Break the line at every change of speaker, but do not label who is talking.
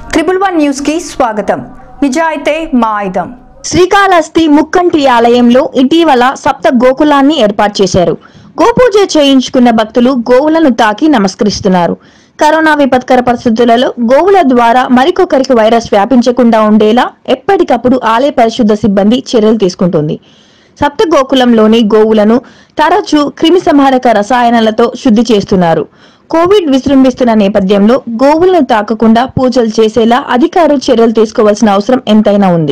triple one news కి స్వాగతం నిజాయితే మా ఆయుధం
శ్రీకాళహస్తి ముక్కంటి ఆలయంలో ఇటీవల సప్త గోకులాన్ని ఏర్పాటు చేశారు గోపూజ చేయించుకున్న భక్తులు గోవులను తాకి నమస్కరిస్తున్నారు కరోనా విపత్కర పరిస్థితులలో గోవుల ద్వారా మరికొకరికి వైరస్ వ్యాపించకుండా ఉండేలా ఎప్పటికప్పుడు ఆలయ పరిశుద్ధ సిబ్బంది చర్యలు తీసుకుంటుంది సప్త గోకులంలోని గోవులను తరచూ క్రిమి సంహారక రసాయనాలతో శుద్ధి చేస్తున్నారు కోవిడ్ విజృంభిస్తున్న నేపథ్యంలో గోవులను తాకకుండా పూజలు చేసేలా అధికారులు చర్యలు తీసుకోవాల్సిన అవసరం ఎంతైనా ఉంది